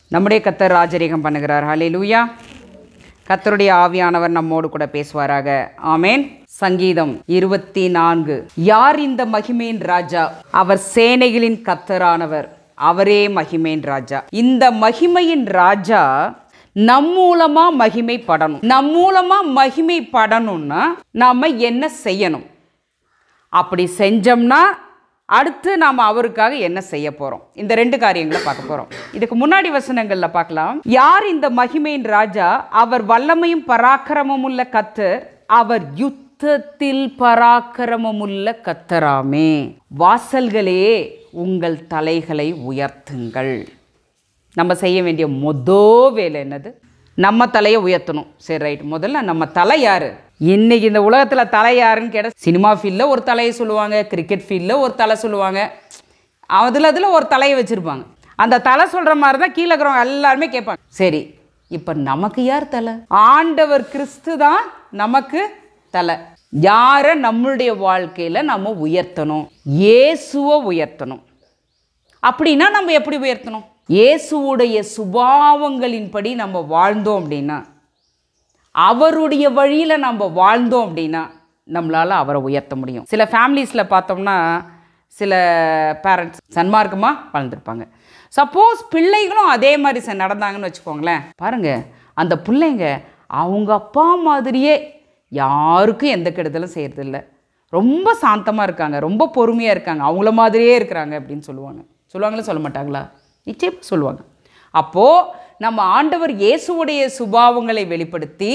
நம்முடைய கத்தர் ராஜரீகம் பண்ணுகிறார் ஹalleluya கத்தருடைய ஆவியானவர் நம்மோடு கூட பேசுவாராக ஆமேன் சங்கீதம் இருபத்தி நான்கு யார் இந்த மகிமையின் ராஜா அவர் சேனைகளின் கத்தரானவர் அவரே மகிமையின் ராஜா இந்த மகிமையின் ராஜா நம் மூலமா மகிமைப்படணும் நம் மூலமா மகிமைப்படணும்னா நாம என்ன செய்யணும் அப்படி செஞ்சோம்னா அடுத்து நாம் அவருக்காக என்ன செய்ய போகிறோம் இந்த ரெண்டு காரியங்களை பார்க்க போகிறோம் இதுக்கு முன்னாடி வசனங்களில் பார்க்கலாம் யார் இந்த மகிமையின் ராஜா அவர் வல்லமையும் பராக்கிரமும் உள்ள கத்தர் அவர் யுத்தத்தில் பராக்கிரமமுள்ள கத்தராமே வாசல்களே உங்கள் தலைகளை உயர்த்துங்கள் நம்ம செய்ய வேண்டிய மொதோ வேலை என்னது நம்ம தலையை உயர்த்தணும் சரி ரைட் முதல்ல நம்ம தலை யாரு இன்னைக்கு இந்த உலகத்தில் தலை யாருன்னு கேட்டால் சினிமா ஃபீல்டில் ஒரு தலையை சொல்லுவாங்க கிரிக்கெட் ஃபீல்டில் ஒரு தலை சொல்லுவாங்க அதில் அதில் ஒரு தலையை வச்சுருப்பாங்க அந்த தலை சொல்கிற மாதிரி தான் கீழே இருக்கிறவங்க எல்லாருமே கேட்பாங்க சரி இப்போ நமக்கு யார் தலை ஆண்டவர் கிறிஸ்து தான் நமக்கு தலை யாரை நம்மளுடைய வாழ்க்கையில் நம்ம உயர்த்தணும் இயேசுவை உயர்த்தணும் அப்படின்னா நம்ம எப்படி உயர்த்தணும் இயேசுவுடைய சுபாவங்களின்படி நம்ம வாழ்ந்தோம் அப்படின்னா அவருடைய வழியில் நம்ம வாழ்ந்தோம் அப்படின்னா நம்மளால் அவரை உயர்த்த முடியும் சில ஃபேமிலிஸில் பார்த்தோம்னா சில பேரண்ட்ஸ் சன்மார்க்கமாக வாழ்ந்துருப்பாங்க சப்போஸ் பிள்ளைகளும் அதே மாதிரி ச- நடந்தாங்கன்னு வச்சுக்கோங்களேன் பாருங்கள் அந்த பிள்ளைங்க அவங்க அப்பா மாதிரியே யாருக்கும் எந்த கெடுதலும் செய்கிறதில்ல ரொம்ப சாந்தமாக இருக்காங்க ரொம்ப பொறுமையாக இருக்காங்க அவங்கள மாதிரியே இருக்கிறாங்க அப்படின்னு சொல்லுவாங்க சொல்லுவாங்களா சொல்ல மாட்டாங்களா நிச்சயமாக சொல்லுவாங்க அப்போது நம்ம ஆண்டவர் இயேசுவுடைய சுபாவங்களை வெளிப்படுத்தி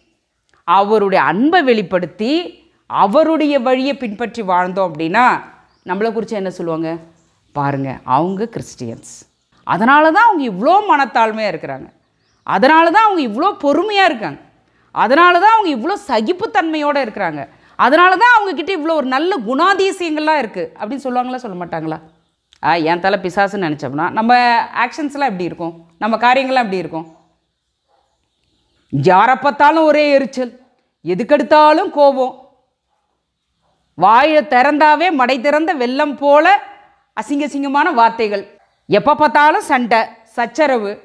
அவருடைய அன்பை வெளிப்படுத்தி அவருடைய வழியை பின்பற்றி வாழ்ந்தோம் அப்படின்னா நம்மளை குறித்து என்ன சொல்லுவாங்க பாருங்க அவங்க கிறிஸ்டியன்ஸ் அதனால தான் அவங்க இவ்வளோ மனத்தாழ்மையாக இருக்கிறாங்க அதனால தான் அவங்க இவ்வளோ பொறுமையாக இருக்காங்க அதனால தான் அவங்க இவ்வளோ சகிப்புத்தன்மையோடு இருக்கிறாங்க அதனால தான் அவங்கக்கிட்ட இவ்வளோ ஒரு நல்ல குணாதிசயங்கள்லாம் இருக்குது அப்படின்னு சொல்லுவாங்களா சொல்ல மாட்டாங்களா ஆ என் தலை பிசாசுன்னு நினச்சோம்னா நம்ம ஆக்ஷன்ஸ்லாம் எப்படி இருக்கும் நம்ம காரியங்கள்லாம் எப்படி இருக்கும் யாரை பார்த்தாலும் ஒரே எரிச்சல் எதுக்கெடுத்தாலும் கோபம் வாயை திறந்தாவே மடை திறந்த வெள்ளம் போல அசிங்க அசிங்கமான வார்த்தைகள் எப்போ பார்த்தாலும் சண்டை சச்சரவு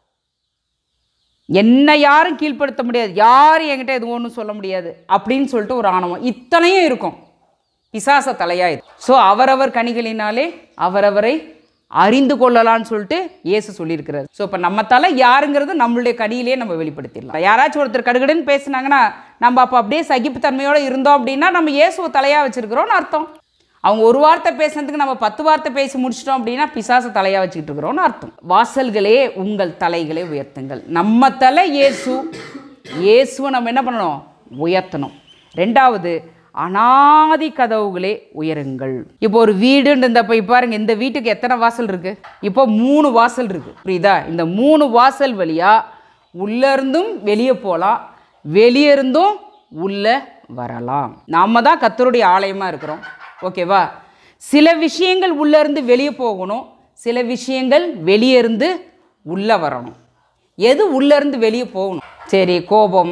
என்ன யாரும் கீழ்ப்படுத்த முடியாது யாரும் என்கிட்ட எதுவும் ஒன்றும் சொல்ல முடியாது அப்படின்னு சொல்லிட்டு ஒரு ஆணவம் இத்தனையும் இருக்கும் பிசாச தலையா இது ஸோ அவரவர் கனிகளினாலே அவரவரை அறிந்து கொள்ளலாம்னு சொல்லிட்டு இயேசு சொல்லியிருக்கிறார் ஸோ இப்போ நம்ம தலை யாருங்கிறது நம்மளுடைய கனியிலே நம்ம வெளிப்படுத்திடலாம் யாராச்சும் ஒருத்தர் கடுகடுன்னு பேசுனாங்கன்னா நம்ம அப்போ அப்படியே சகிப்புத்தன்மையோடு இருந்தோம் அப்படின்னா நம்ம இயேசுவை தலையாக வச்சுருக்கிறோன்னு அர்த்தம் அவங்க ஒரு வார்த்தை பேசுனதுக்கு நம்ம பத்து வார்த்தை பேசி முடிச்சிட்டோம் அப்படின்னா பிசாச தலையாக வச்சுக்கிட்டு இருக்கிறோம்னு அர்த்தம் வாசல்களே உங்கள் தலைகளை உயர்த்துங்கள் நம்ம தலை இயேசு இயேசுவை நம்ம என்ன பண்ணணும் உயர்த்தணும் ரெண்டாவது அனாதி கதவுகளே உயருங்கள் இப்போ ஒரு வீடுன்னு இருந்தப்போ இப்போ பாருங்க இந்த வீட்டுக்கு எத்தனை வாசல் இருக்கு இப்போ மூணு வாசல் இருக்கு புரியுதா இந்த மூணு வாசல் வழியா உள்ள இருந்தும் வெளியே போகலாம் வெளியே இருந்தும் உள்ள வரலாம் நாம தான் கத்தருடைய ஆலயமாக இருக்கிறோம் ஓகேவா சில விஷயங்கள் உள்ள இருந்து வெளியே போகணும் சில விஷயங்கள் வெளியே இருந்து உள்ளே வரணும் எது உள்ள இருந்து வெளியே போகணும் சரி கோபம்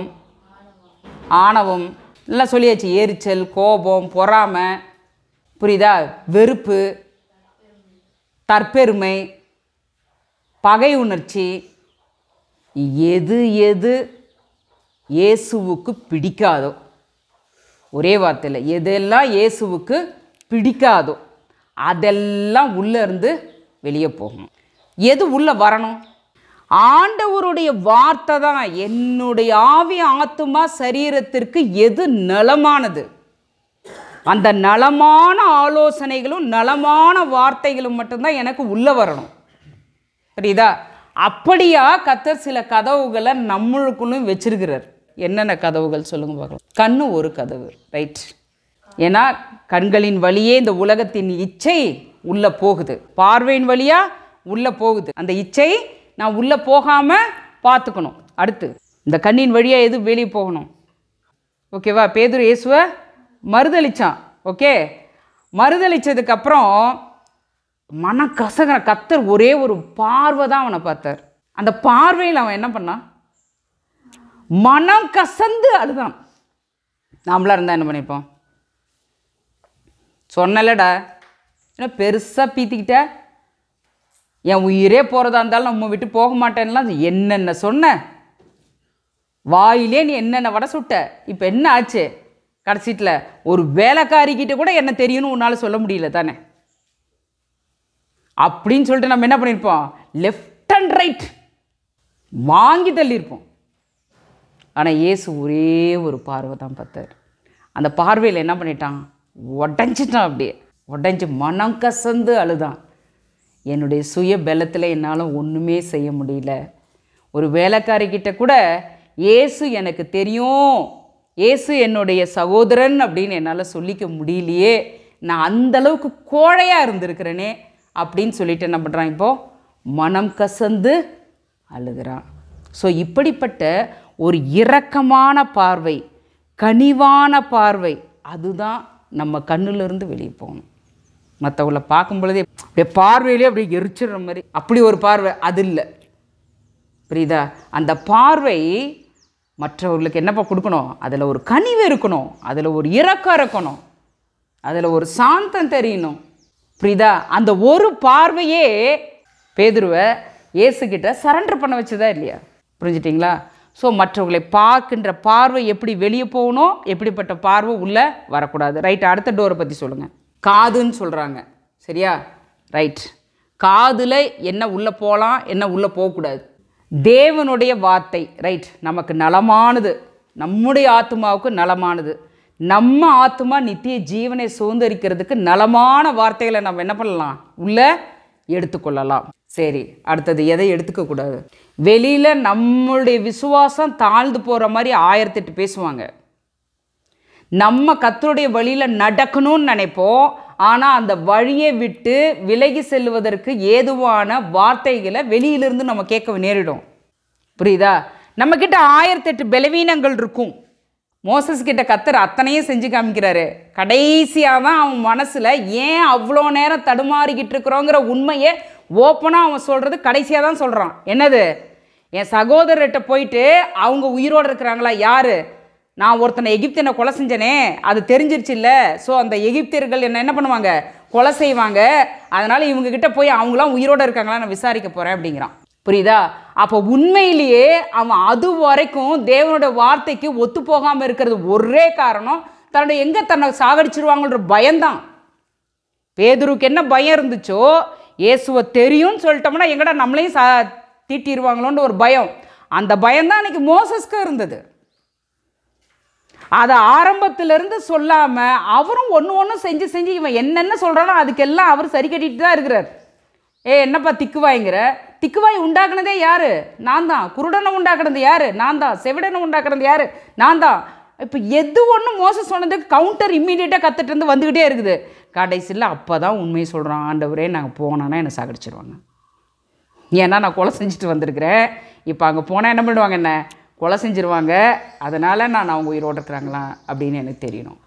ஆணவம் எல்லாம் சொல்லியாச்சு எரிச்சல் கோபம் பொறாமை புரியுதா வெறுப்பு தற்பெருமை பகை உணர்ச்சி எது எது இயேசுவுக்கு பிடிக்காதோ ஒரே வார்த்தையில் எதெல்லாம் இயேசுவுக்கு பிடிக்காதோ அதெல்லாம் உள்ளே இருந்து வெளியே போகணும் எது உள்ளே வரணும் ஆண்டவருடைய வார்த்தை தான் என்னுடைய ஆவி ஆத்துமா சரீரத்திற்கு எது நலமானது அந்த நலமான ஆலோசனைகளும் நலமான வார்த்தைகளும் மட்டும்தான் எனக்கு உள்ளே வரணும் புரியுதா அப்படியா கத்தர் சில கதவுகளை நம்மளுக்குள்ளும் வச்சிருக்கிறார் என்னென்ன கதவுகள் சொல்லுங்க பார்க்கலாம் கண்ணு ஒரு கதவு ரைட் ஏன்னா கண்களின் வழியே இந்த உலகத்தின் இச்சை உள்ளே போகுது பார்வையின் வழியா உள்ளே போகுது அந்த இச்சை நான் உள்ளே போகாமல் பார்த்துக்கணும் அடுத்து இந்த கண்ணின் வழியா எது வெளியே போகணும் ஓகேவா பேதுரு இயேசுவை மறுதளிச்சான் ஓகே மறுதளிச்சதுக்கு அப்புறம் மன கசகிற கத்தர் ஒரே ஒரு பார்வை தான் அவனை பார்த்தார் அந்த பார்வையில் அவன் என்ன பண்ணான் மனம் கசந்து அழுதான் நாமளாக இருந்தால் என்ன பண்ணியிருப்போம் சொன்னலடா என்ன பெருசாக பீத்திக்கிட்ட என் உயிரே போகிறதா இருந்தாலும் நம்ம விட்டு போக மாட்டேன்லாம் என்னென்ன சொன்ன வாயிலே நீ என்னென்ன வடை சுட்ட இப்போ என்ன ஆச்சு கடைசிட்டில் ஒரு வேலைக்காரிக்கிட்ட கூட என்ன தெரியும்னு உன்னால் சொல்ல முடியல தானே அப்படின்னு சொல்லிட்டு நம்ம என்ன பண்ணியிருப்போம் லெஃப்ட் அண்ட் ரைட் வாங்கி தள்ளியிருப்போம் ஆனால் இயேசு ஒரே ஒரு பார்வை தான் பார்த்தார் அந்த பார்வையில் என்ன பண்ணிட்டான் உடஞ்சிட்டான் அப்படியே உடஞ்சி மனம் கசந்து அழுதான் என்னுடைய சுய பலத்தில் என்னால் ஒன்றுமே செய்ய முடியல ஒரு வேலைக்காரிக்கிட்ட கூட இயேசு எனக்கு தெரியும் இயேசு என்னுடைய சகோதரன் அப்படின்னு என்னால் சொல்லிக்க முடியலையே நான் அந்த அளவுக்கு கோழையாக இருந்திருக்கிறேனே அப்படின்னு சொல்லிட்டு என்ன பண்ணுறான் இப்போது மனம் கசந்து அழுகிறான் ஸோ இப்படிப்பட்ட ஒரு இரக்கமான பார்வை கனிவான பார்வை அதுதான் நம்ம கண்ணிலிருந்து வெளியே போகணும் மற்றவங்கள பார்க்கும் பொழுதே அப்படியே பார்வையிலே அப்படியே எரிச்சிடுற மாதிரி அப்படி ஒரு பார்வை அது இல்லை புரியுதா அந்த பார்வை மற்றவர்களுக்கு என்னப்பா கொடுக்கணும் அதில் ஒரு கனிவு இருக்கணும் அதில் ஒரு இரக்கம் இருக்கணும் அதில் ஒரு சாந்தம் தெரியணும் புரியுதா அந்த ஒரு பார்வையே பேதுருவை இயேசுக்கிட்ட சரண்டர் பண்ண வச்சதா இல்லையா புரிஞ்சிட்டிங்களா ஸோ மற்றவர்களை பார்க்கின்ற பார்வை எப்படி வெளியே போகணும் எப்படிப்பட்ட பார்வை உள்ளே வரக்கூடாது ரைட் அடுத்த டோரை பற்றி சொல்லுங்கள் காதுன்னு சொல்கிறாங்க சரியா ரைட் காதில் என்ன உள்ளே போகலாம் என்ன உள்ளே போகக்கூடாது தேவனுடைய வார்த்தை ரைட் நமக்கு நலமானது நம்முடைய ஆத்மாவுக்கு நலமானது நம்ம ஆத்மா நித்திய ஜீவனை சுதந்திரிக்கிறதுக்கு நலமான வார்த்தைகளை நம்ம என்ன பண்ணலாம் உள்ள எடுத்துக்கொள்ளலாம் சரி அடுத்தது எதை எடுத்துக்கக்கூடாது வெளியில் நம்மளுடைய விசுவாசம் தாழ்ந்து போகிற மாதிரி ஆயிரத்தெட்டு பேசுவாங்க நம்ம கத்தருடைய வழியில் நடக்கணும்னு நினைப்போம் ஆனால் அந்த வழியை விட்டு விலகி செல்வதற்கு ஏதுவான வார்த்தைகளை வெளியிலிருந்து நம்ம கேட்க நேரிடும் புரியுதா நம்மக்கிட்ட ஆயிரத்தெட்டு பலவீனங்கள் இருக்கும் மோசஸ் கிட்ட கத்தர் அத்தனையும் செஞ்சு காமிக்கிறாரு கடைசியாக தான் அவன் மனசில் ஏன் அவ்வளோ நேரம் தடுமாறிக்கிட்டு இருக்கிறோங்கிற உண்மையை ஓப்பனாக அவன் சொல்கிறது கடைசியாக தான் சொல்கிறான் என்னது என் சகோதரர்கிட்ட போயிட்டு அவங்க உயிரோடு இருக்கிறாங்களா யார் நான் ஒருத்தனை எகிப்தியனை கொலை செஞ்சனே அது தெரிஞ்சிருச்சு இல்லை ஸோ அந்த எகிப்தியர்கள் என்ன என்ன பண்ணுவாங்க கொலை செய்வாங்க அதனால் இவங்கக்கிட்ட போய் அவங்களாம் உயிரோடு இருக்காங்களா நான் விசாரிக்க போகிறேன் அப்படிங்கிறான் புரியுதா அப்போ உண்மையிலேயே அவன் அது வரைக்கும் தேவனோட வார்த்தைக்கு ஒத்து போகாமல் இருக்கிறது ஒரே காரணம் தன்னோட எங்கே தன்னை சாகடிச்சிருவாங்கன்ற பயம்தான் பேதுருக்கு என்ன பயம் இருந்துச்சோ இயேசுவை தெரியும்னு சொல்லிட்டோம்னா எங்கடா நம்மளையும் சா தீட்டிடுவாங்களோன்ற ஒரு பயம் அந்த பயம்தான் அன்னைக்கு மோசஸ்க்கு இருந்தது அதை ஆரம்பத்திலிருந்து சொல்லாமல் அவரும் ஒன்று ஒன்று செஞ்சு செஞ்சு இவன் என்னென்ன சொல்கிறானோ அதுக்கெல்லாம் அவர் சரி கட்டிட்டு தான் இருக்கிறார் ஏ என்னப்பா திக்குவாய்ங்கிற திக்குவாய் உண்டாக்குனதே யார் நான் தான் குருடனை உண்டாக்குனது யார் நான் தான் செவிடனை உண்டாக்குனது யார் நான் தான் இப்போ எது ஒன்று மோசம் சொன்னதுக்கு கவுண்டர் இம்மீடியட்டாக கற்றுட்டு இருந்து வந்துக்கிட்டே இருக்குது கடைசியில் அப்போ தான் உண்மையை சொல்கிறான் ஆண்டவரே நாங்கள் போனோன்னா என்னை சாகடிச்சிருவாங்க ஏன்னா நான் கொலை செஞ்சுட்டு வந்திருக்கிறேன் இப்போ அங்கே போனால் என்ன பண்ணுவாங்க என்ன கொலை செஞ்சிருவாங்க அதனால் நான் அவங்க உயிரோடு இருக்கிறாங்களா அப்படின்னு எனக்கு தெரியணும்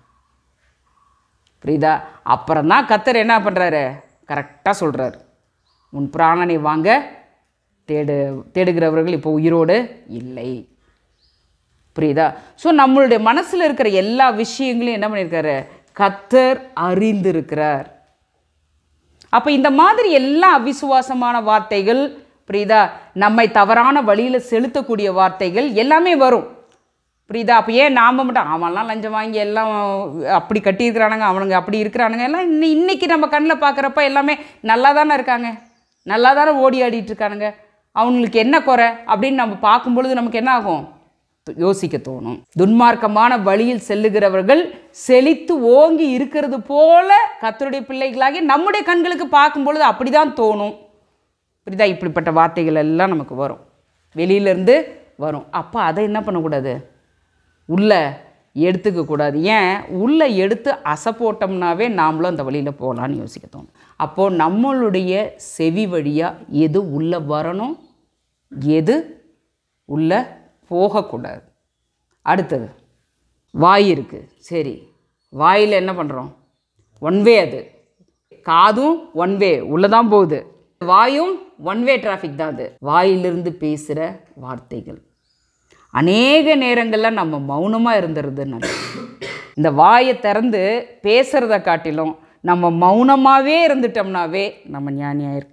புரியுதா அப்புறம் தான் கத்தர் என்ன பண்ணுறாரு கரெக்டாக சொல்கிறாரு உன் பிராணனை வாங்க தேடு தேடுகிறவர்கள் இப்போ உயிரோடு இல்லை புரியுதா ஸோ நம்மளுடைய மனசில் இருக்கிற எல்லா விஷயங்களையும் என்ன பண்ணியிருக்காரு கத்தர் அறிந்திருக்கிறார் அப்போ இந்த மாதிரி எல்லா அவிசுவாசமான வார்த்தைகள் புரியுதா நம்மை தவறான வழியில் செலுத்தக்கூடிய வார்த்தைகள் எல்லாமே வரும் புரியுதா அப்போ ஏன் நாம் மட்டும் அவன்லாம் லஞ்சம் வாங்கி எல்லாம் அப்படி கட்டியிருக்கிறானுங்க அவனுங்க அப்படி இருக்கிறானுங்க எல்லாம் இன்னி இன்னைக்கு நம்ம கண்ணில் பார்க்குறப்ப எல்லாமே நல்லா தானே இருக்காங்க நல்லா தானே ஓடி ஆடிட்டு இருக்கானுங்க அவங்களுக்கு என்ன குறை அப்படின்னு நம்ம பார்க்கும் பொழுது நமக்கு என்ன ஆகும் யோசிக்க தோணும் துன்மார்க்கமான வழியில் செல்லுகிறவர்கள் செழித்து ஓங்கி இருக்கிறது போல கத்தருடைய பிள்ளைகளாகி நம்முடைய கண்களுக்கு பார்க்கும் பொழுது அப்படி தான் தோணும் புரியுதா இப்படிப்பட்ட வார்த்தைகள் எல்லாம் நமக்கு வரும் வெளியிலேருந்து வரும் அப்போ அதை என்ன பண்ணக்கூடாது உள்ளே எடுத்துக்க கூடாது ஏன் உள்ளே எடுத்து அசை போட்டோம்னாவே நாமளும் அந்த வழியில் போகலான்னு யோசிக்க தோணும் அப்போது நம்மளுடைய செவி வழியாக எது உள்ளே வரணும் எது உள்ளே போகக்கூடாது அடுத்தது வாய் இருக்குது சரி வாயில் என்ன பண்ணுறோம் ஒன் வே அது காதும் ஒன் வே உள்ளே தான் போகுது வாயும் ஒன் வே டிராஃபிக் தான் அது வாயிலிருந்து பேசுகிற வார்த்தைகள் அநேக நேரங்களில் நம்ம மௌனமாக இருந்துறது நல்லது இந்த வாயை திறந்து பேசுகிறத காட்டிலும் நம்ம மௌனமாகவே இருந்துட்டோம்னாவே நம்ம ஞானியாக இருக்கலாம்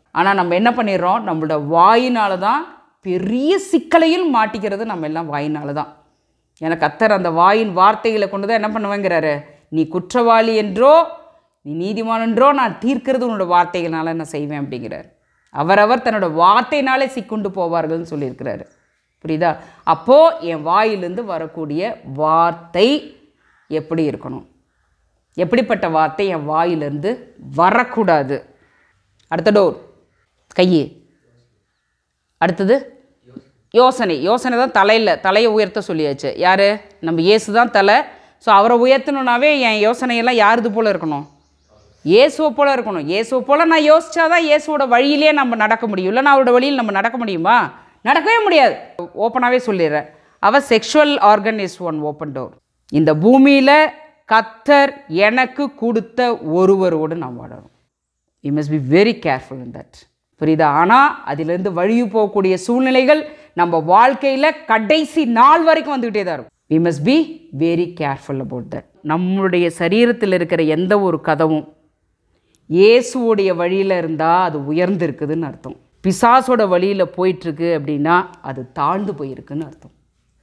ஆனால் நம்ம என்ன பண்ணிடுறோம் நம்மளோட வாயினால தான் பெரிய சிக்கலையும் மாட்டிக்கிறது நம்ம எல்லாம் வாயினால தான் எனக்கு கத்தர் அந்த வாயின் வார்த்தைகளை கொண்டு தான் என்ன பண்ணுவேங்கிறாரு நீ குற்றவாளி என்றோ நீ நீதிமான் என்றோ நான் தீர்க்கிறது உன்னோட வார்த்தைகளால நான் செய்வேன் அப்படிங்கிறார் அவரவர் தன்னோட வார்த்தையினாலே சிக்குண்டு போவார்கள்னு சொல்லியிருக்கிறாரு புரியுதா அப்போது என் வாயிலிருந்து வரக்கூடிய வார்த்தை எப்படி இருக்கணும் எப்படிப்பட்ட வார்த்தை என் வாயிலிருந்து வரக்கூடாது அடுத்த டோர் கையே அடுத்தது யோசனை யோசனை தான் தலையில் தலையை உயர்த்த சொல்லியாச்சு யார் நம்ம இயேசு தான் தலை ஸோ அவரை உயர்த்தணுன்னாவே என் யோசனையெல்லாம் யாருது போல் இருக்கணும் இயேசுவை போல் இருக்கணும் இயேசுவை போல் நான் யோசிச்சாதான் இயேசுவோட வழியிலே நம்ம நடக்க முடியும் இல்லைன்னா அவரோட வழியில் நம்ம நடக்க முடியுமா நடக்கவே முடியாது ஓப்பனாகவே சொல்லிடுறேன் அவ sexual organ is one open door இந்த பூமியில் கத்தர் எனக்கு கொடுத்த ஒருவரோடு நான் வாழணும் you must be very careful in that புரியுதா ஆனால் அதிலிருந்து வழியு போகக்கூடிய சூழ்நிலைகள் நம்ம வாழ்க்கையில் கடைசி நாள் வரைக்கும் வந்துக்கிட்டே தான் இருக்கும் we must be very careful about that நம்மளுடைய சரீரத்தில் இருக்கிற எந்த ஒரு கதவும் இயேசுவோடைய வழியில் இருந்தால் அது உயர்ந்து இருக்குதுன்னு அர்த்தம் பிசாசோட வழியில் போயிட்டுருக்கு அப்படின்னா அது தாழ்ந்து போயிருக்குன்னு அர்த்தம்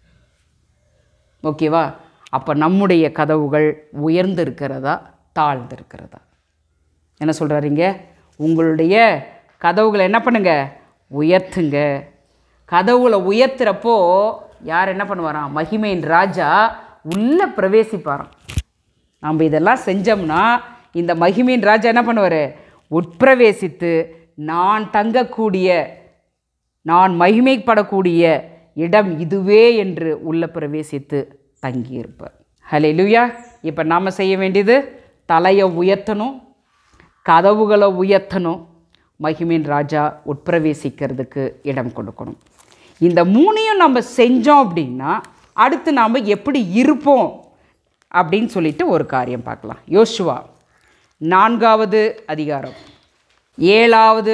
ஓகேவா அப்போ நம்முடைய கதவுகள் உயர்ந்து இருக்கிறதா தாழ்ந்து இருக்கிறதா என்ன சொல்கிறாருங்க உங்களுடைய கதவுகளை என்ன பண்ணுங்க உயர்த்துங்க கதவுகளை உயர்த்துறப்போ யார் என்ன பண்ணுவாராம் மகிமையின் ராஜா உள்ளே பிரவேசிப்பாராம் நம்ம இதெல்லாம் செஞ்சோம்னா இந்த மகிமையின் ராஜா என்ன பண்ணுவார் உட்பிரவேசித்து நான் தங்கக்கூடிய நான் மகிமைப்படக்கூடிய இடம் இதுவே என்று உள்ள பிரவேசித்து தங்கியிருப்பார் ஹலே லுயா இப்போ நாம் செய்ய வேண்டியது தலையை உயர்த்தணும் கதவுகளை உயர்த்தணும் மகிமின் ராஜா உட்பிரவேசிக்கிறதுக்கு இடம் கொடுக்கணும் இந்த மூணையும் நம்ம செஞ்சோம் அப்படின்னா அடுத்து நாம் எப்படி இருப்போம் அப்படின்னு சொல்லிட்டு ஒரு காரியம் பார்க்கலாம் யோசுவா நான்காவது அதிகாரம் ஏழாவது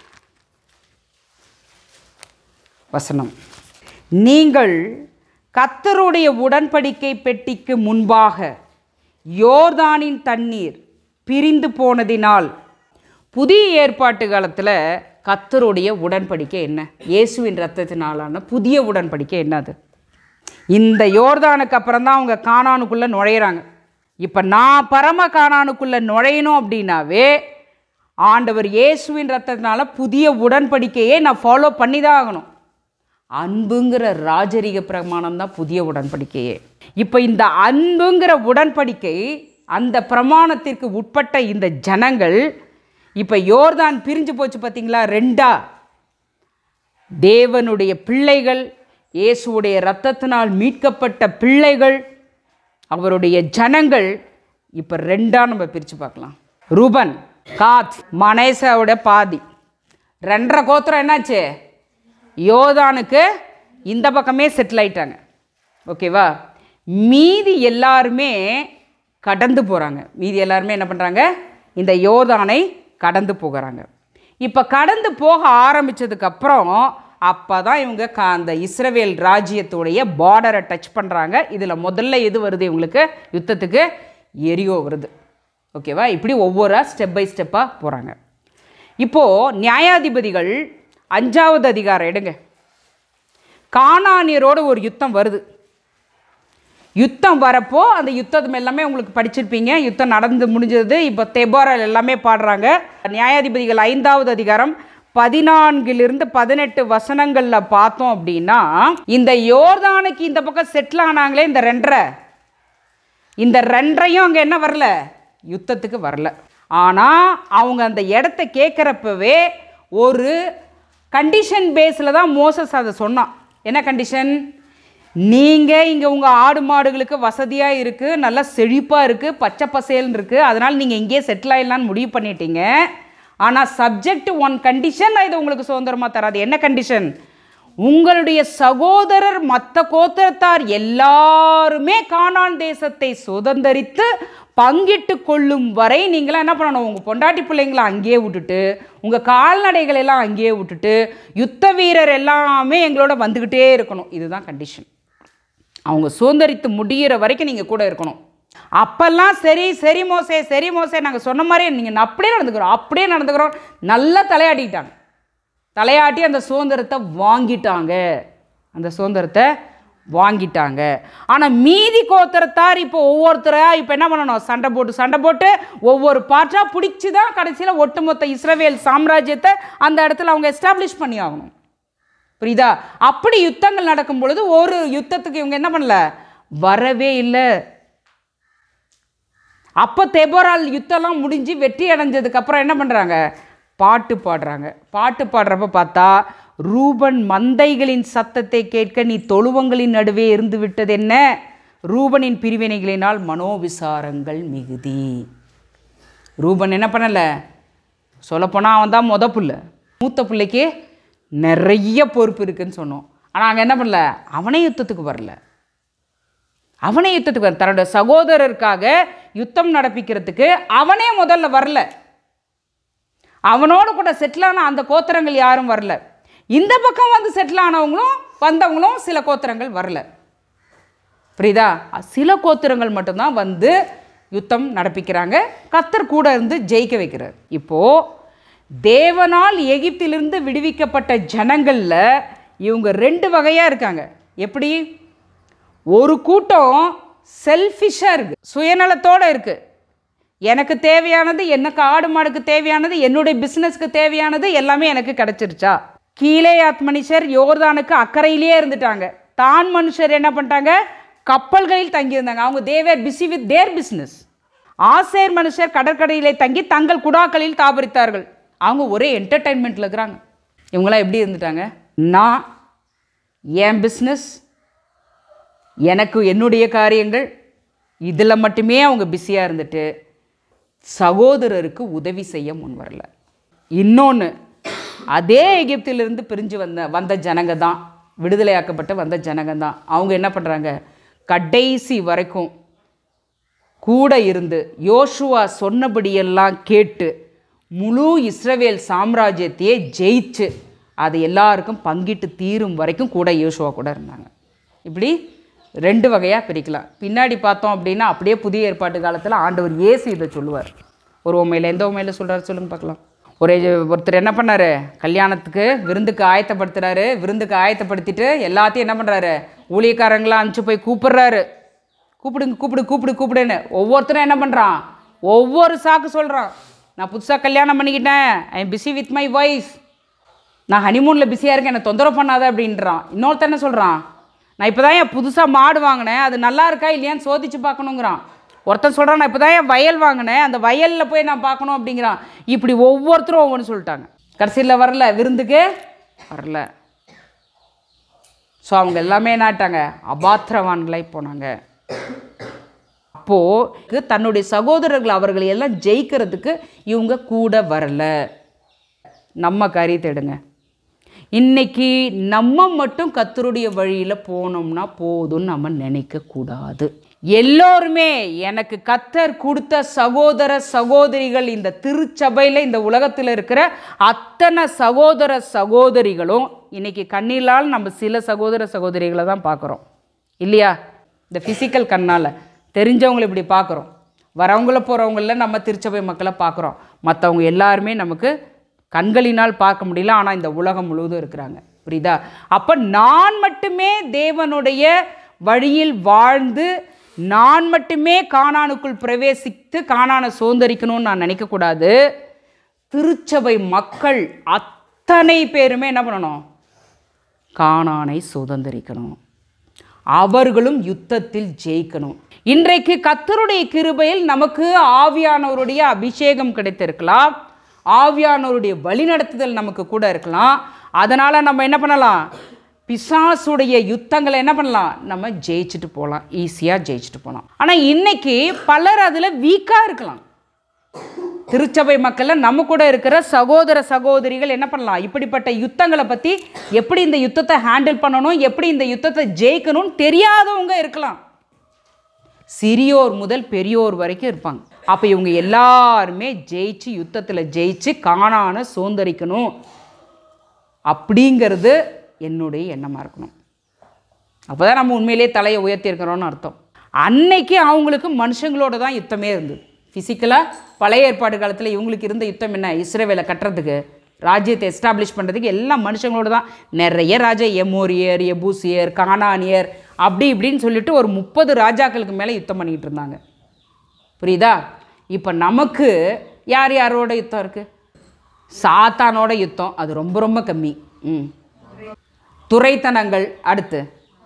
வசனம் நீங்கள் கத்தருடைய உடன்படிக்கை பெட்டிக்கு முன்பாக யோர்தானின் தண்ணீர் பிரிந்து போனதினால் புதிய ஏற்பாட்டு காலத்தில் கத்தருடைய உடன்படிக்கை என்ன இயேசுவின் ரத்தத்தினாலான புதிய உடன்படிக்கை என்னது இந்த யோர்தானுக்கு அப்புறம் தான் அவங்க கானானுக்குள்ளே நுழையிறாங்க இப்போ நான் பரம கானானுக்குள்ளே நுழையணும் அப்படின்னாவே ஆண்டவர் இயேசுவின் ரத்தத்தினால புதிய உடன்படிக்கையை நான் ஃபாலோ பண்ணி தான் ஆகணும் அன்புங்கிற ராஜரிக பிரமாணம் தான் புதிய உடன்படிக்கையே இப்போ இந்த அன்புங்கிற உடன்படிக்கை அந்த பிரமாணத்திற்கு உட்பட்ட இந்த ஜனங்கள் இப்போ யோர்தான் பிரிஞ்சு போச்சு பார்த்தீங்களா ரெண்டா தேவனுடைய பிள்ளைகள் இயேசுவுடைய இரத்தத்தினால் மீட்கப்பட்ட பிள்ளைகள் அவருடைய ஜனங்கள் இப்போ ரெண்டாக நம்ம பிரித்து பார்க்கலாம் ரூபன் காத் மனேசாவோட பாதி ரெண்டரை கோத்திரம் என்னாச்சு யோதானுக்கு இந்த பக்கமே செட்டில் ஆயிட்டாங்க ஓகேவா மீதி எல்லாருமே கடந்து போகிறாங்க மீதி எல்லாருமே என்ன பண்ணுறாங்க இந்த யோதானை கடந்து போகிறாங்க இப்போ கடந்து போக ஆரம்பித்ததுக்கப்புறம் அப்போ தான் இவங்க க அந்த இஸ்ரவேல் ராஜ்யத்துடைய பார்டரை டச் பண்ணுறாங்க இதில் முதல்ல எது வருது இவங்களுக்கு யுத்தத்துக்கு எரியோ வருது ஓகேவா இப்படி ஒவ்வொரு ஸ்டெப் பை ஸ்டெப்பாக போகிறாங்க இப்போது நியாயாதிபதிகள் அஞ்சாவது அதிகாரம் எடுங்க கானானியரோட ஒரு யுத்தம் வருது யுத்தம் வரப்போ அந்த யுத்தம் எல்லாமே உங்களுக்கு படிச்சிருப்பீங்க யுத்தம் நடந்து முடிஞ்சது இப்போ தெபோரல் எல்லாமே பாடுறாங்க நியாயாதிபதிகள் ஐந்தாவது அதிகாரம் பதினான்கிலிருந்து பதினெட்டு வசனங்களில் பார்த்தோம் அப்படின்னா இந்த யோர்தானுக்கு இந்த பக்கம் செட்டில் ஆனாங்களே இந்த ரெண்டரை இந்த ரெண்டரையும் அங்கே என்ன வரல யுத்தத்துக்கு வரல ஆனால் அவங்க அந்த இடத்த கேட்குறப்பவே ஒரு கண்டிஷன் பேஸில் தான் மோசஸ் அதை சொன்னான் என்ன கண்டிஷன் நீங்கள் இங்கே உங்கள் ஆடு மாடுகளுக்கு வசதியாக இருக்குது நல்லா செழிப்பாக இருக்குது பச்சை பசேல்னு இருக்குது அதனால் நீங்கள் இங்கேயே செட்டில் ஆயிடலான்னு முடிவு பண்ணிட்டீங்க ஆனால் சப்ஜெக்ட் ஒன் கண்டிஷன் நான் இது உங்களுக்கு சுதந்திரமாக தராது என்ன கண்டிஷன் உங்களுடைய சகோதரர் மற்ற கோத்திரத்தார் எல்லாருமே கானான் தேசத்தை சுதந்தரித்து பங்கிட்டு கொள்ளும் வரை நீங்களாம் என்ன பண்ணணும் உங்கள் பொண்டாட்டி பிள்ளைங்களை அங்கேயே விட்டுட்டு உங்கள் கால்நடைகள் எல்லாம் அங்கேயே விட்டுட்டு யுத்த வீரர் எல்லாமே எங்களோட வந்துக்கிட்டே இருக்கணும் இதுதான் கண்டிஷன் அவங்க சுதந்திரித்து முடிகிற வரைக்கும் நீங்கள் கூட இருக்கணும் அப்பெல்லாம் சரி சரி மோசே சரி மோசே நாங்கள் சொன்ன மாதிரியே நீங்கள் அப்படியே நடந்துக்கிறோம் அப்படியே நடந்துக்கிறோம் நல்லா தலையாட்டிக்கிட்டாங்க தலையாட்டி அந்த சுதந்திரத்தை வாங்கிட்டாங்க அந்த சுதந்திரத்தை வாங்கிட்டாங்க ஆனால் மீதி கோத்திரத்தார் இப்போ ஒவ்வொருத்தராக இப்போ என்ன பண்ணணும் சண்டை போட்டு சண்டை போட்டு ஒவ்வொரு பார்ட்டாக பிடிச்சி தான் கடைசியில் ஒட்டுமொத்த இஸ்ரவேல் சாம்ராஜ்யத்தை அந்த இடத்துல அவங்க எஸ்டாப்ளிஷ் பண்ணி ஆகணும் புரியுதா அப்படி யுத்தங்கள் நடக்கும் பொழுது ஒரு யுத்தத்துக்கு இவங்க என்ன பண்ணல வரவே இல்லை அப்போ தெபோரால் யுத்தம்லாம் முடிஞ்சு வெற்றி அடைஞ்சதுக்கு அப்புறம் என்ன பண்ணுறாங்க பாட்டு பாடுறாங்க பாட்டு பாடுறப்ப பார்த்தா ரூபன் மந்தைகளின் சத்தத்தை கேட்க நீ தொழுவங்களின் நடுவே இருந்து விட்டது என்ன ரூபனின் பிரிவினைகளினால் மனோவிசாரங்கள் மிகுதி ரூபன் என்ன பண்ணலை சொல்லப்போனால் அவன் தான் மொத புள்ள மூத்த பிள்ளைக்கு நிறைய பொறுப்பு இருக்குன்னு சொன்னோம் ஆனால் அங்கே என்ன பண்ணல அவனே யுத்தத்துக்கு வரல அவனே யுத்தத்துக்கு வரல தன்னோட சகோதரருக்காக யுத்தம் நடப்பிக்கிறதுக்கு அவனே முதல்ல வரல அவனோடு கூட செட்டில் ஆன அந்த கோத்திரங்கள் யாரும் வரல இந்த பக்கம் வந்து செட்டில் ஆனவங்களும் வந்தவங்களும் சில கோத்திரங்கள் வரல புரியுதா சில கோத்திரங்கள் மட்டும்தான் வந்து யுத்தம் நடப்பிக்கிறாங்க கத்தர் கூட இருந்து ஜெயிக்க வைக்கிறார் இப்போ தேவனால் எகிப்திலிருந்து விடுவிக்கப்பட்ட ஜனங்களில் இவங்க ரெண்டு வகையாக இருக்காங்க எப்படி ஒரு கூட்டம் செல்ஃபிஷாக இருக்குது சுயநலத்தோடு இருக்குது எனக்கு தேவையானது எனக்கு ஆடு மாடுக்கு தேவையானது என்னுடைய பிஸ்னஸ்க்கு தேவையானது எல்லாமே எனக்கு கிடச்சிருச்சா கீழே ஆத் மனுஷர் யோர்தானுக்கு அக்கறையிலேயே இருந்துட்டாங்க தான் மனுஷர் என்ன பண்ணிட்டாங்க கப்பல்களில் தங்கியிருந்தாங்க அவங்க they were busy with their business ஆசேர் மனுஷர் கடற்கரையிலே தங்கி தங்கள் குடாக்களில் தாபரித்தார்கள் அவங்க ஒரே என்டர்டைன்மெண்ட்டில் இருக்கிறாங்க இவங்களாம் எப்படி இருந்துட்டாங்க நான் என் பிஸ்னஸ் எனக்கு என்னுடைய காரியங்கள் இதில் மட்டுமே அவங்க பிஸியாக இருந்துட்டு சகோதரருக்கு உதவி செய்ய முன் வரல இன்னொன்று அதே எகிப்திலிருந்து பிரிஞ்சு வந்த வந்த ஜனங்க தான் விடுதலையாக்கப்பட்ட வந்த ஜனங்க தான் அவங்க என்ன பண்ணுறாங்க கடைசி வரைக்கும் கூட இருந்து யோசுவா சொன்னபடியெல்லாம் கேட்டு முழு இஸ்ரவேல் சாம்ராஜ்யத்தையே ஜெயிச்சு அது எல்லாருக்கும் பங்கிட்டு தீரும் வரைக்கும் கூட யோசுவா கூட இருந்தாங்க இப்படி ரெண்டு வகையாக பிரிக்கலாம் பின்னாடி பார்த்தோம் அப்படின்னா அப்படியே புதிய ஏற்பாட்டு காலத்தில் ஆண்டவர் இயேசு இதை சொல்லுவார் ஒரு உண்மையில் எந்த உண்மையில் சொல்கிறார் சொல்லுங்க பார்க்கலாம் ஒரு ஒருத்தர் என்ன பண்ணாரு கல்யாணத்துக்கு விருந்துக்கு ஆயத்தப்படுத்துறாரு விருந்துக்கு ஆயத்தப்படுத்திட்டு எல்லாத்தையும் என்ன பண்ணுறாரு ஊழியக்காரங்களாம் அனுப்பிச்சு போய் கூப்பிடுறாரு கூப்பிடுங்க கூப்பிடு கூப்பிடு கூப்பிடுன்னு ஒவ்வொருத்தரும் என்ன பண்ணுறான் ஒவ்வொரு சாக்கு சொல்கிறான் நான் புதுசாக கல்யாணம் பண்ணிக்கிட்டேன் I am busy with my wife நான் ஹனிமூனில் பிஸியாக இருக்கேன் என்னை தொந்தரவு பண்ணாத அப்படின்றான் இன்னொருத்தர் என்ன சொல்கிறான் நான் இப்போ தான் என் புதுசாக மாடு வாங்கினேன் அது நல்லா இருக்கா இல்லையான்னு சோதிச்சு பார்க்கணுங்கிறான் ஒருத்தன் சொல்கிறான் நான் இப்போ தான் என் வயல் வாங்கினேன் அந்த வயலில் போய் நான் பார்க்கணும் அப்படிங்கிறான் இப்படி ஒவ்வொருத்தரும் ஒவ்வொன்று சொல்லிட்டாங்க கடைசியில் வரல விருந்துக்கு வரல ஸோ அவங்க எல்லாமே என்னாட்டாங்க அபாத்திரவான்களாய் போனாங்க அப்போது தன்னுடைய சகோதரர்கள் அவர்களை எல்லாம் ஜெயிக்கிறதுக்கு இவங்க கூட வரல நம்ம காரியத்தை எடுங்க இன்னைக்கு நம்ம மட்டும் கத்தருடைய வழியில் போனோம்னா போதும்னு நம்ம நினைக்கக்கூடாது எல்லோருமே எனக்கு கத்தர் கொடுத்த சகோதர சகோதரிகள் இந்த திருச்சபையில் இந்த உலகத்தில் இருக்கிற அத்தனை சகோதர சகோதரிகளும் இன்னைக்கு கண்ணிலால் நம்ம சில சகோதர சகோதரிகளை தான் பார்க்குறோம் இல்லையா இந்த ஃபிசிக்கல் கண்ணால் தெரிஞ்சவங்களை இப்படி பார்க்குறோம் வரவங்கள போகிறவங்கள நம்ம திருச்சபை மக்களை பார்க்குறோம் மற்றவங்க எல்லாருமே நமக்கு கண்களினால் பார்க்க முடியல ஆனால் இந்த உலகம் முழுவதும் இருக்கிறாங்க புரியுதா அப்போ நான் மட்டுமே தேவனுடைய வழியில் வாழ்ந்து நான் மட்டுமே காணானுக்குள் பிரவேசித்து காணான சுதந்திரிக்கணும்னு நான் நினைக்கக்கூடாது திருச்சபை மக்கள் அத்தனை பேருமே என்ன பண்ணணும் காணானை சுதந்திரிக்கணும் அவர்களும் யுத்தத்தில் ஜெயிக்கணும் இன்றைக்கு கத்தருடைய கிருபையில் நமக்கு ஆவியானவருடைய அபிஷேகம் கிடைத்திருக்கலாம் ஆவியானவருடைய வழிநடத்துதல் நமக்கு கூட இருக்கலாம் அதனால் நம்ம என்ன பண்ணலாம் பிசாசுடைய யுத்தங்களை என்ன பண்ணலாம் நம்ம ஜெயிச்சுட்டு போகலாம் ஈஸியாக ஜெயிச்சுட்டு போகலாம் ஆனால் இன்னைக்கு பலர் அதில் வீக்காக இருக்கலாம் திருச்சபை மக்களில் நம்ம கூட இருக்கிற சகோதர சகோதரிகள் என்ன பண்ணலாம் இப்படிப்பட்ட யுத்தங்களை பற்றி எப்படி இந்த யுத்தத்தை ஹேண்டில் பண்ணணும் எப்படி இந்த யுத்தத்தை ஜெயிக்கணும்னு தெரியாதவங்க இருக்கலாம் சிறியோர் முதல் பெரியோர் வரைக்கும் இருப்பாங்க அப்போ இவங்க எல்லாருமே ஜெயிச்சு யுத்தத்தில் ஜெயிச்சு காணான சுதந்திரிக்கணும் அப்படிங்கிறது என்னுடைய எண்ணமாக இருக்கணும் அப்போ தான் நம்ம உண்மையிலேயே தலையை உயர்த்தியிருக்கிறோம்னு அர்த்தம் அன்னைக்கு அவங்களுக்கு மனுஷங்களோட தான் யுத்தமே இருந்தது ஃபிசிக்கலாக பழைய ஏற்பாடு காலத்தில் இவங்களுக்கு இருந்த யுத்தம் என்ன இஸ்ரேவேலை கட்டுறதுக்கு ராஜ்யத்தை எஸ்டாப்ளிஷ் பண்ணுறதுக்கு எல்லாம் மனுஷங்களோட தான் நிறைய ராஜா எமோரியர் எபூசியர் கானானியர் அப்படி இப்படின்னு சொல்லிட்டு ஒரு முப்பது ராஜாக்களுக்கு மேலே யுத்தம் பண்ணிக்கிட்டு இருந்தாங்க புரியுதா இப்போ நமக்கு யார் யாரோட யுத்தம் இருக்குது சாத்தானோட யுத்தம் அது ரொம்ப ரொம்ப கம்மி ம் துரைத்தனங்கள் அடுத்து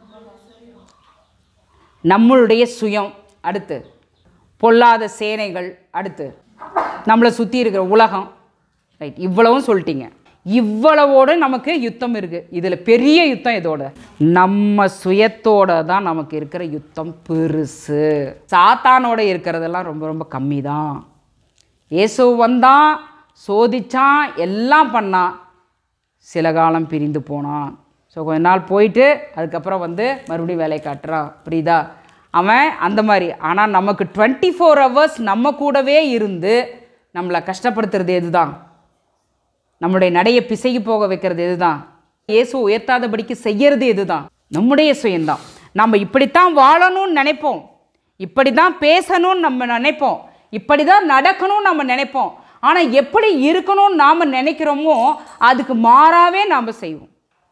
நம்மளுடைய சுயம் அடுத்து பொல்லாத சேனைகள் அடுத்து நம்மளை சுற்றி இருக்கிற உலகம் ரைட் இவ்வளவும் சொல்லிட்டீங்க இவ்வளவோடு நமக்கு யுத்தம் இருக்குது இதில் பெரிய யுத்தம் இதோட நம்ம சுயத்தோட தான் நமக்கு இருக்கிற யுத்தம் பெருசு சாத்தானோட இருக்கிறதெல்லாம் ரொம்ப ரொம்ப கம்மி தான் இயேசு வந்தான் சோதிச்சான் எல்லாம் பண்ணான் சில காலம் பிரிந்து போனான் ஸோ கொஞ்ச நாள் போயிட்டு அதுக்கப்புறம் வந்து மறுபடியும் வேலை காட்டுறான் புரியுதா அவன் அந்த மாதிரி ஆனால் நமக்கு டுவெண்ட்டி ஃபோர் ஹவர்ஸ் நம்ம கூடவே இருந்து நம்மளை கஷ்டப்படுத்துறது எதுதான் நம்முடைய நடையை பிசைக்கு போக வைக்கிறது எதுதான் இயேசு உயர்த்தாதபடிக்கு செய்யறது எதுதான் நம்முடைய சுயம்தான் நம்ம இப்படித்தான் வாழணும்னு நினைப்போம் இப்படி தான் பேசணும்னு நம்ம நினைப்போம் இப்படி தான் நடக்கணும்னு நம்ம நினைப்போம் ஆனால் எப்படி இருக்கணும்னு நாம் நினைக்கிறோமோ அதுக்கு மாறாவே நாம் செய்வோம்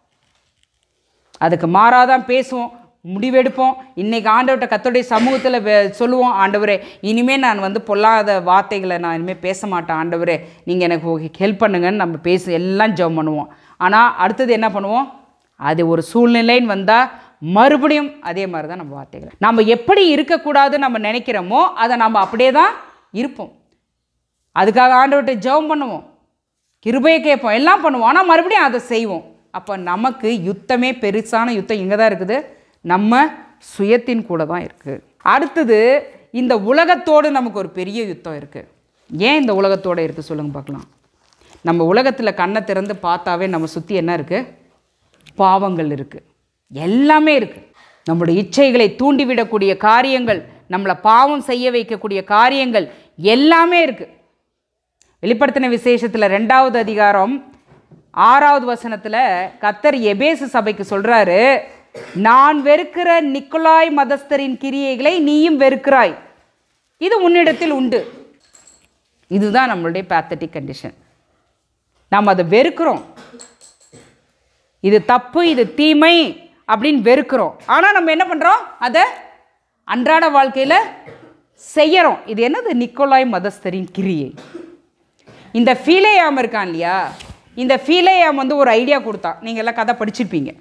அதுக்கு மாறாதான் பேசுவோம் முடிவெடுப்போம் இன்றைக்கி ஆண்டவர்கிட்ட கத்தோடைய சமூகத்தில் வே- சொல்லுவோம் ஆண்டவரே இனிமேல் நான் வந்து பொல்லாத வார்த்தைகளை நான் இனிமேல் பேச மாட்டேன் ஆண்டவரே நீங்கள் எனக்கு ஹெல்ப் பண்ணுங்கன்னு நம்ம பேச எல்லாம் ஜெபம் பண்ணுவோம் ஆனால் அடுத்தது என்ன பண்ணுவோம் அது ஒரு சூழ்நிலைன்னு வந்தால் மறுபடியும் அதே மாதிரி தான் நம்ம வார்த்தைகள் நம்ம எப்படி இருக்கக்கூடாதுன்னு நம்ம நினைக்கிறோமோ அதை நம்ம அப்படியே தான் இருப்போம் அதுக்காக ஆண்டவர்கிட்ட ஜெபம் பண்ணுவோம் கிருபையை கேட்போம் எல்லாம் பண்ணுவோம் ஆனால் மறுபடியும் அதை செய்வோம் அப்போ நமக்கு யுத்தமே பெருசான யுத்தம் இங்கே தான் இருக்குது நம்ம சுயத்தின் கூட தான் இருக்குது அடுத்தது இந்த உலகத்தோடு நமக்கு ஒரு பெரிய யுத்தம் இருக்குது ஏன் இந்த உலகத்தோடு இருக்குது சொல்லுங்க பார்க்கலாம் நம்ம உலகத்தில் கண்ணை திறந்து பார்த்தாவே நம்ம சுற்றி என்ன இருக்குது பாவங்கள் இருக்குது எல்லாமே இருக்குது நம்முடைய இச்சைகளை தூண்டிவிடக்கூடிய காரியங்கள் நம்மளை பாவம் செய்ய வைக்கக்கூடிய காரியங்கள் எல்லாமே இருக்குது வெளிப்படுத்தின விசேஷத்தில் ரெண்டாவது அதிகாரம் ஆறாவது வசனத்தில் கத்தர் எபேசு சபைக்கு சொல்கிறாரு நான் வெறுக்கிற நிக்கோலாய் மதஸ்தரின் கிரியைகளை நீயும் வெறுக்கிறாய் இது உன்னிடத்தில் உண்டு இதுதான் நம்மளுடைய பேத்தட்டிக் கண்டிஷன் நாம் அதை வெறுக்கிறோம் இது தப்பு இது தீமை அப்படின்னு வெறுக்கிறோம் ஆனால் நம்ம என்ன பண்ணுறோம் அதை அன்றாட வாழ்க்கையில் செய்யறோம் இது என்னது நிக்கோலாய் மதஸ்தரின் கிரியை இந்த ஃபீலேயாம் இருக்கான் இல்லையா இந்த ஃபீலேயாம் வந்து ஒரு ஐடியா கொடுத்தான் நீங்கள் எல்லாம் கதை படிச்சிருப்பீங்க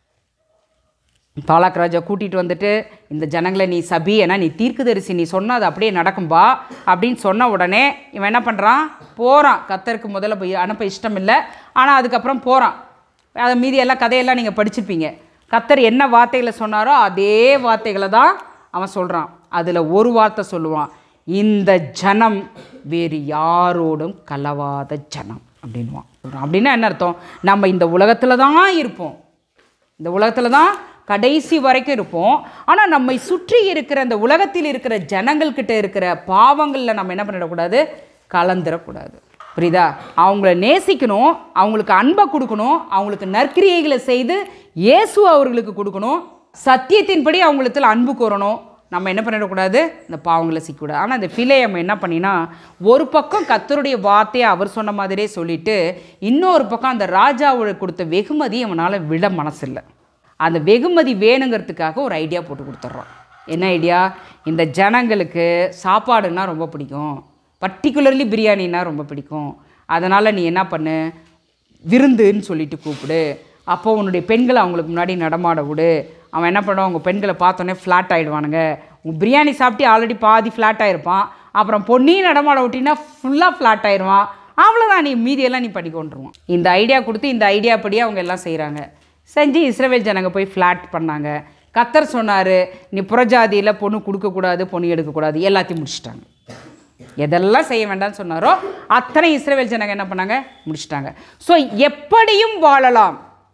பாலாக் ராஜா கூட்டிகிட்டு வந்துட்டு இந்த ஜனங்களை நீ சபி ஏன்னா நீ தீர்க்குதரிசி நீ சொன்ன அது அப்படியே நடக்கும்பா அப்படின்னு சொன்ன உடனே இவன் என்ன பண்ணுறான் போகிறான் கத்தருக்கு முதல்ல போய் அனுப்ப இஷ்டம் இல்லை ஆனால் அதுக்கப்புறம் போகிறான் அதை மீதி எல்லாம் கதையெல்லாம் நீங்கள் படிச்சிருப்பீங்க கத்தர் என்ன வார்த்தைகளை சொன்னாரோ அதே வார்த்தைகளை தான் அவன் சொல்கிறான் அதில் ஒரு வார்த்தை சொல்லுவான் இந்த ஜனம் வேறு யாரோடும் கலவாத ஜனம் அப்படின்வான் சொல்கிறான் அப்படின்னா என்ன அர்த்தம் நம்ம இந்த உலகத்தில் தான் இருப்போம் இந்த உலகத்தில் தான் கடைசி வரைக்கும் இருப்போம் ஆனால் நம்மை சுற்றி இருக்கிற இந்த உலகத்தில் இருக்கிற ஜனங்கள்கிட்ட இருக்கிற பாவங்களில் நம்ம என்ன பண்ணிடக்கூடாது கலந்துடக்கூடாது புரியுதா அவங்கள நேசிக்கணும் அவங்களுக்கு அன்பை கொடுக்கணும் அவங்களுக்கு நற்கிரியைகளை செய்து இயேசு அவர்களுக்கு கொடுக்கணும் சத்தியத்தின்படி அவங்களுக்கு அன்பு கூறணும் நம்ம என்ன பண்ணிடக்கூடாது இந்த பாவங்களை சிக்கக்கூடாது ஆனால் இந்த பிழையம் என்ன பண்ணினா ஒரு பக்கம் கத்தருடைய வார்த்தையை அவர் சொன்ன மாதிரியே சொல்லிட்டு இன்னொரு பக்கம் அந்த ராஜாவுக்கு கொடுத்த வெகுமதி அவனால் விட மனசில்லை அந்த வெகுமதி வேணுங்கிறதுக்காக ஒரு ஐடியா போட்டு கொடுத்துட்றோம் என்ன ஐடியா இந்த ஜனங்களுக்கு சாப்பாடுன்னா ரொம்ப பிடிக்கும் பர்டிகுலர்லி பிரியாணின்னா ரொம்ப பிடிக்கும் அதனால் நீ என்ன பண்ணு விருந்துன்னு சொல்லிட்டு கூப்பிடு அப்போ உன்னுடைய பெண்களை அவங்களுக்கு முன்னாடி நடமாட விடு அவன் என்ன பண்ணுவான் உங்கள் பெண்களை பார்த்தோன்னே ஃப்ளாட் ஆகிடுவானுங்க உன் பிரியாணி சாப்பிட்டு ஆல்ரெடி பாதி ஃப்ளாட் ஆகிருப்பான் அப்புறம் பொன்னியும் நடமாட விட்டினா ஃபுல்லாக ஃப்ளாட் ஆயிடுவான் அவ்வளோதான் நீ மீதியெல்லாம் நீ பண்ணி கொண்டுருவான் இந்த ஐடியா கொடுத்து இந்த ஐடியா படி அவங்க எல்லாம் செய்கிறாங்க செஞ்சு இஸ்ரவேல் ஜனங்க போய் ஃப்ளாட் பண்ணாங்க கத்தர் சொன்னார் நீ புறஜாதியில் பொண்ணு கொடுக்கக்கூடாது பொண்ணு எடுக்கக்கூடாது எல்லாத்தையும் முடிச்சிட்டாங்க எதெல்லாம் செய்ய வேண்டாம்னு சொன்னாரோ அத்தனை இஸ்ரவேல் ஜனங்க என்ன பண்ணாங்க முடிச்சிட்டாங்க ஸோ எப்படியும் வாழலாம்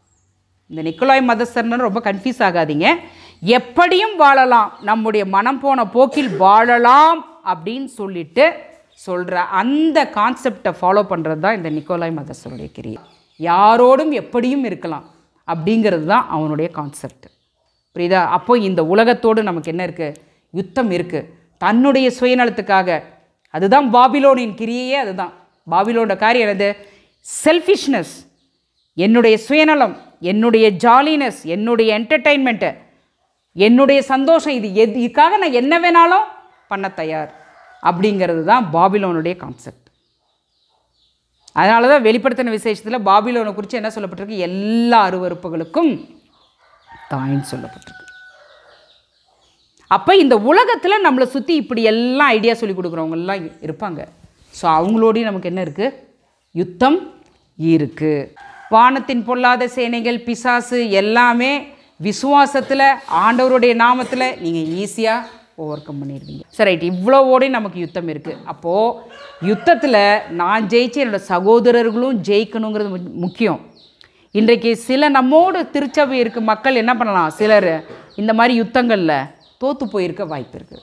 இந்த நிக்கோலாய் மதஸ்தர்னு ரொம்ப கன்ஃபியூஸ் ஆகாதீங்க எப்படியும் வாழலாம் நம்முடைய மனம் போன போக்கில் வாழலாம் அப்படின்னு சொல்லிட்டு சொல்கிற அந்த கான்செப்டை ஃபாலோ பண்ணுறது தான் இந்த நிக்கோலாய் மதஸ்தருடைய கிரியை யாரோடும் எப்படியும் இருக்கலாம் அப்படிங்கிறது தான் அவனுடைய கான்செப்ட் புரியுதா அப்போ இந்த உலகத்தோடு நமக்கு என்ன இருக்குது யுத்தம் இருக்குது தன்னுடைய சுயநலத்துக்காக அதுதான் பாபிலோனின் கிரியையே அதுதான் பாபிலோனோட காரியம் என்னது செல்ஃபிஷ்னஸ் என்னுடைய சுயநலம் என்னுடைய ஜாலினஸ் என்னுடைய என்டர்டெயின்மெண்ட்டு என்னுடைய சந்தோஷம் இது எது இதுக்காக நான் என்ன வேணாலும் பண்ண தயார் அப்படிங்கிறது தான் பாபிலோனுடைய கான்செப்ட் அதனால தான் வெளிப்படுத்தின விசேஷத்தில் பாபிலோனை குறித்து என்ன சொல்லப்பட்டிருக்கு எல்லா அருவறுப்புகளுக்கும் தாயின்னு சொல்லப்பட்டிருக்கு அப்போ இந்த உலகத்தில் நம்மளை சுற்றி இப்படி எல்லாம் ஐடியா சொல்லி கொடுக்குறவங்க எல்லாம் இருப்பாங்க ஸோ அவங்களோடய நமக்கு என்ன இருக்குது யுத்தம் இருக்குது வானத்தின் பொல்லாத சேனைகள் பிசாசு எல்லாமே விசுவாசத்தில் ஆண்டவருடைய நாமத்தில் நீங்கள் ஈஸியாக ஓவர் கம் பண்ணிடுவீங்க சரி ரைட் இவ்வளோவோடய நமக்கு யுத்தம் இருக்குது அப்போது யுத்தத்தில் நான் ஜெயிச்சு என்னோடய சகோதரர்களும் ஜெயிக்கணுங்கிறது மு- முக்கியம் இன்றைக்கு சில நம்மோடு திருச்சபை இருக்க மக்கள் என்ன பண்ணலாம் சிலர் இந்த மாதிரி யுத்தங்களில் தோற்று போயிருக்க வாய்ப்பு இருக்குது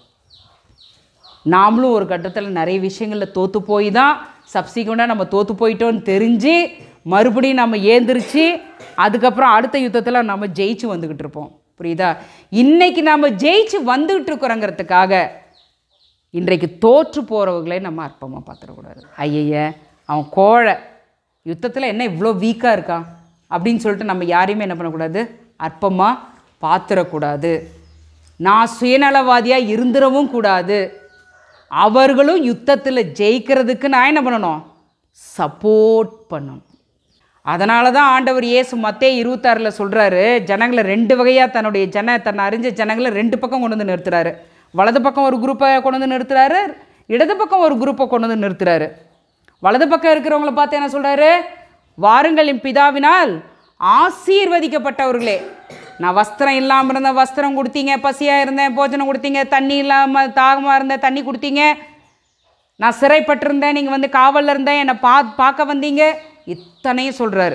நாமளும் ஒரு கட்டத்தில் நிறைய விஷயங்களில் தோற்று போய் தான் சப்சிக்வெண்ட்டாக நம்ம தோற்று போயிட்டோன்னு தெரிஞ்சு மறுபடியும் நம்ம ஏந்திரிச்சு அதுக்கப்புறம் அடுத்த யுத்தத்தில் நம்ம ஜெயிச்சு வந்துக்கிட்டு இருப்போம் புரியுதா இன்னைக்கு நம்ம ஜெயிச்சு வந்துக்கிட்டு இருக்கிறோங்கிறதுக்காக இன்றைக்கு தோற்று போகிறவங்களே நம்ம அற்பமாக பார்த்துடக்கூடாது ஐயய்ய அவன் கோழை யுத்தத்தில் என்ன இவ்வளோ வீக்காக இருக்கான் அப்படின்னு சொல்லிட்டு நம்ம யாரையுமே என்ன பண்ணக்கூடாது அற்பமாக பார்த்துடக்கூடாது நான் சுயநலவாதியாக இருந்துடவும் கூடாது அவர்களும் யுத்தத்தில் ஜெயிக்கிறதுக்கு நான் என்ன பண்ணணும் சப்போர்ட் பண்ணணும் அதனால தான் ஆண்டவர் இயேசு மத்தே இருபத்தாறில் சொல்கிறாரு ஜனங்களை ரெண்டு வகையாக தன்னுடைய ஜன தன்னை அறிஞ்ச ஜனங்களை ரெண்டு பக்கம் கொண்டு வந்து நிறுத்துறாரு வலது பக்கம் ஒரு குரூப்பை கொண்டு வந்து நிறுத்துறாரு இடது பக்கம் ஒரு குரூப்பை கொண்டு வந்து நிறுத்துறாரு வலது பக்கம் இருக்கிறவங்கள பார்த்து என்ன சொல்கிறாரு வாருங்கள் என் பிதாவினால் ஆசீர்வதிக்கப்பட்டவர்களே நான் வஸ்திரம் இல்லாமல் இருந்தேன் வஸ்திரம் கொடுத்தீங்க பசியாக இருந்தேன் போஜனம் கொடுத்தீங்க தண்ணி இல்லாமல் தாகமாக இருந்தேன் தண்ணி கொடுத்தீங்க நான் சிறைப்பட்டிருந்தேன் நீங்கள் வந்து காவலில் இருந்தேன் என்னை பா பார்க்க வந்தீங்க இத்தனையும் சொல்கிறாரு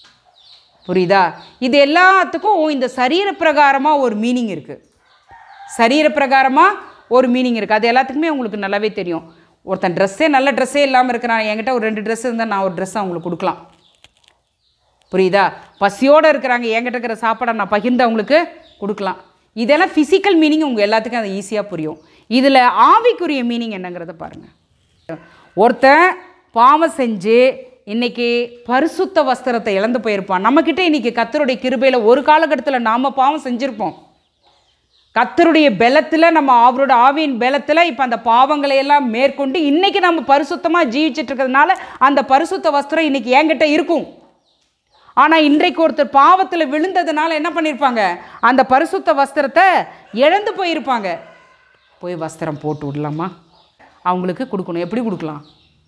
புரியுதா இது எல்லாத்துக்கும் இந்த சரீர பிரகாரமாக ஒரு மீனிங் இருக்குது சரீர பிரகாரமாக ஒரு மீனிங் இருக்குது அது எல்லாத்துக்குமே உங்களுக்கு நல்லாவே தெரியும் ஒருத்தன் ட்ரெஸ்ஸே நல்ல ட்ரெஸ்ஸே இல்லாமல் இருக்கிறான் என்கிட்ட ஒரு ரெண்டு ட்ரெஸ் இருந்தால் நான் ஒரு ட்ரெஸ் அவங்களுக்கு கொடுக்கலாம் புரியுதா பசியோடு இருக்கிறாங்க என்கிட்ட இருக்கிற சாப்பாடை நான் பகிர்ந்து அவங்களுக்கு கொடுக்கலாம் இதெல்லாம் ஃபிசிக்கல் மீனிங் உங்கள் எல்லாத்துக்கும் அது ஈஸியாக புரியும் இதில் ஆவிக்குரிய மீனிங் என்னங்கிறத பாருங்கள் ஒருத்தன் பாவம் செஞ்சு இன்னைக்கு பரிசுத்த வஸ்திரத்தை இழந்து போயிருப்பான் நம்மக்கிட்ட இன்னைக்கு கத்தருடைய கிருபையில் ஒரு காலகட்டத்தில் நாம் பாவம் செஞ்சுருப்போம் கத்தருடைய பலத்தில் நம்ம அவரோட ஆவியின் பலத்தில் இப்போ அந்த பாவங்களை எல்லாம் மேற்கொண்டு இன்னைக்கு நம்ம பரிசுத்தமாக ஜீவிச்சிட்டு இருக்கிறதுனால அந்த பரிசுத்த வஸ்திரம் இன்னைக்கு என்கிட்ட இருக்கும் ஆனால் இன்றைக்கு ஒருத்தர் பாவத்தில் விழுந்ததுனால என்ன பண்ணியிருப்பாங்க அந்த பரிசுத்த வஸ்திரத்தை இழந்து போயிருப்பாங்க போய் வஸ்திரம் போட்டு விடலாமா அவங்களுக்கு கொடுக்கணும் எப்படி கொடுக்கலாம்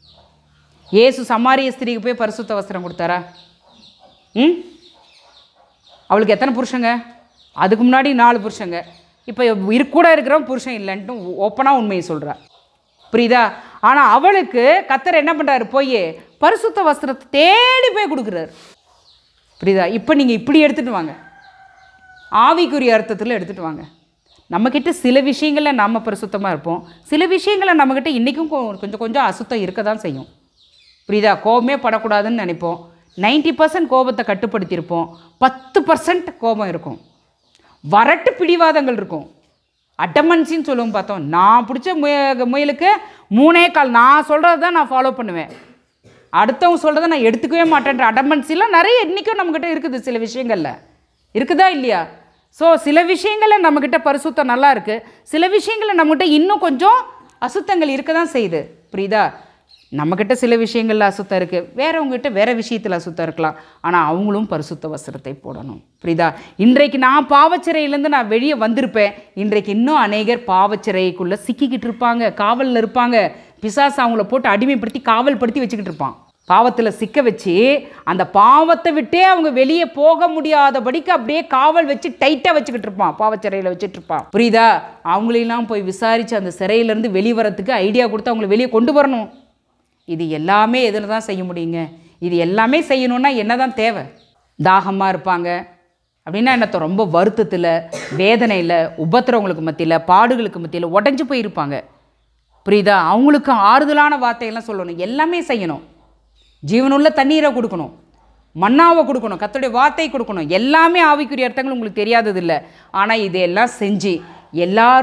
இயேசு சமாரிய ஸ்திரீக்கு போய் பரிசுத்த வஸ்திரம் கொடுத்தாரா ம் அவளுக்கு எத்தனை புருஷங்க அதுக்கு முன்னாடி நாலு புருஷங்க இப்போ இரு கூட இருக்கிறவன் புருஷன் இல்லைன்ட்டு ஓப்பனாக உண்மையை சொல்கிறா புரியுதா ஆனால் அவளுக்கு கத்தர் என்ன பண்ணுறாரு போய் பரிசுத்த வஸ்திரத்தை தேடி போய் கொடுக்குறாரு புரியுதா இப்போ நீங்கள் இப்படி எடுத்துகிட்டு வாங்க ஆவிக்குரிய அர்த்தத்தில் எடுத்துகிட்டு வாங்க நம்மக்கிட்ட சில விஷயங்களில் நாம் பரிசுத்தமாக இருப்போம் சில விஷயங்களில் நம்மக்கிட்ட இன்றைக்கும் கொஞ்சம் கொஞ்சம் அசுத்தம் இருக்க தான் செய்யும் புரியுதா கோபமே படக்கூடாதுன்னு நினைப்போம் 90% பர்சன்ட் கோபத்தை கட்டுப்படுத்தியிருப்போம் பத்து பர்சன்ட் கோபம் இருக்கும் வரட்டு பிடிவாதங்கள் இருக்கும் அட்டமன்சின்னு சொல்லுவோம் பார்த்தோம் நான் பிடிச்ச முய முயலுக்கு மூணே கால் நான் சொல்கிறது தான் நான் ஃபாலோ பண்ணுவேன் அடுத்தவங்க சொல்கிறத நான் எடுத்துக்கவே மாட்டேன்ற அடமன்சிலாம் நிறைய இன்றைக்கும் நம்மக்கிட்ட இருக்குது சில விஷயங்களில் இருக்குதா இல்லையா ஸோ சில விஷயங்களில் நம்மக்கிட்ட பரிசுத்தம் நல்லா இருக்குது சில விஷயங்களில் நம்மக்கிட்ட இன்னும் கொஞ்சம் அசுத்தங்கள் இருக்க தான் செய்யுது புரியுதா நம்மக்கிட்ட சில விஷயங்களில் அசுத்தம் இருக்குது வேறவங்ககிட்ட வேறு விஷயத்தில் அசுத்தம் இருக்கலாம் ஆனால் அவங்களும் பரிசுத்த வஸ்திரத்தை போடணும் புரியுதா இன்றைக்கு நான் பாவச்சிறையிலேருந்து நான் வெளியே வந்திருப்பேன் இன்றைக்கு இன்னும் அநேகர் பாவச்சிறைக்குள்ளே சிக்கிக்கிட்டு இருப்பாங்க காவலில் இருப்பாங்க பிசாசு அவங்கள போட்டு அடிமைப்படுத்தி காவல் படுத்தி வச்சுக்கிட்டு இருப்பான் பாவத்தில் சிக்க வச்சு அந்த பாவத்தை விட்டே அவங்க வெளியே போக முடியாதபடிக்கு அப்படியே காவல் வச்சு டைட்டாக வச்சுக்கிட்டு இருப்பான் பாவச்சிறையில் வச்சுட்டு இருப்பான் புரியுதா அவங்களெல்லாம் போய் விசாரித்து அந்த சிறையிலேருந்து வெளிவரத்துக்கு ஐடியா கொடுத்து அவங்கள வெளியே கொண்டு வரணும் இது எல்லாமே எதில் தான் செய்ய முடியுங்க இது எல்லாமே செய்யணுன்னா என்ன தான் தேவை தாகமாக இருப்பாங்க அப்படின்னா என்னத்த ரொம்ப வருத்தத்தில் வேதனையில் உபத்திரவங்களுக்கு மத்தியில் பாடுகளுக்கு மத்தியில் உடஞ்சி போயிருப்பாங்க புரியுதா அவங்களுக்கு ஆறுதலான வார்த்தையெல்லாம் சொல்லணும் எல்லாமே செய்யணும் ஜீவனுள்ள தண்ணீரை கொடுக்கணும் மண்ணாவை கொடுக்கணும் கத்தோடைய வார்த்தை கொடுக்கணும் எல்லாமே ஆவிக்குரிய அர்த்தங்கள் உங்களுக்கு தெரியாதது இல்லை ஆனால் இதையெல்லாம் செஞ்சு எல்லாரும்